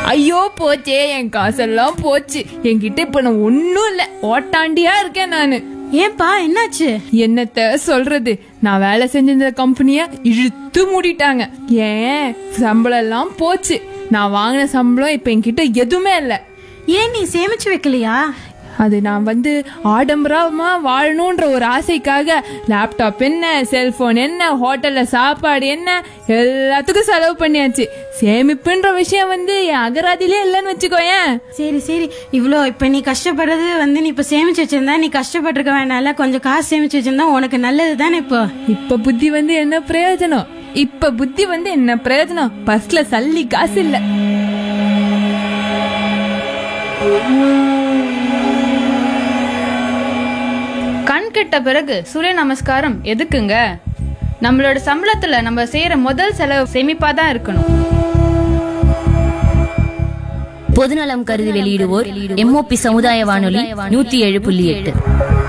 ஐயோ போச்சே என் காசெல்லாம் போச்சு என்கிட்ட இப்ப நான் ஒன்னும் இல்ல ஓட்டாண்டியா இருக்கேன் நானு ஏன்பா என்னாச்சு என்னத்த சொல்றது நான் வேலை செஞ்சிருந்த கம்பெனிய இழுத்து மூடிட்டாங்க ஏன் சம்பளம் எல்லாம் போச்சு நான் வாங்கின சம்பளம் இப்ப என்கிட்ட எதுவுமே இல்ல ஏன் நீ சேமிச்சு வைக்கலையா அது நான் வந்து ஆடம்பரமா வாழணுன்ற ஒரு ஆசைக்காக லேப்டாப் என்ன செல்போன் என்ன ஹோட்டல்ல சாப்பாடு என்ன எல்லாத்துக்கும் செலவு பண்ணியாச்சு சேமிப்புன்ற விஷயம் வந்து என் அகராதிலே இல்லைன்னு வச்சுக்கோயேன் சரி சரி இவ்வளோ இப்போ நீ கஷ்டப்படுறது வந்து நீ இப்போ சேமிச்சு வச்சிருந்தா நீ கஷ்டப்பட்டிருக்க வேண்டாம்ல கொஞ்சம் காசு சேமிச்சு வச்சிருந்தா உனக்கு நல்லது தானே இப்போ இப்ப புத்தி வந்து என்ன பிரயோஜனம் இப்ப புத்தி வந்து என்ன பிரயோஜனம் பஸ்ல சல்லி காசு இல்ல கண் கெட்ட பிறகு சூரிய நமஸ்காரம் எதுக்குங்க நம்மளோட சம்பளத்துல நம்ம செய்யற முதல் செலவு சேமிப்பா தான் இருக்கணும் பொதுநலம் கருதி வெளியிடுவோர் எம்ஓபி சமுதாய வானொலி நூத்தி ஏழு புள்ளி எட்டு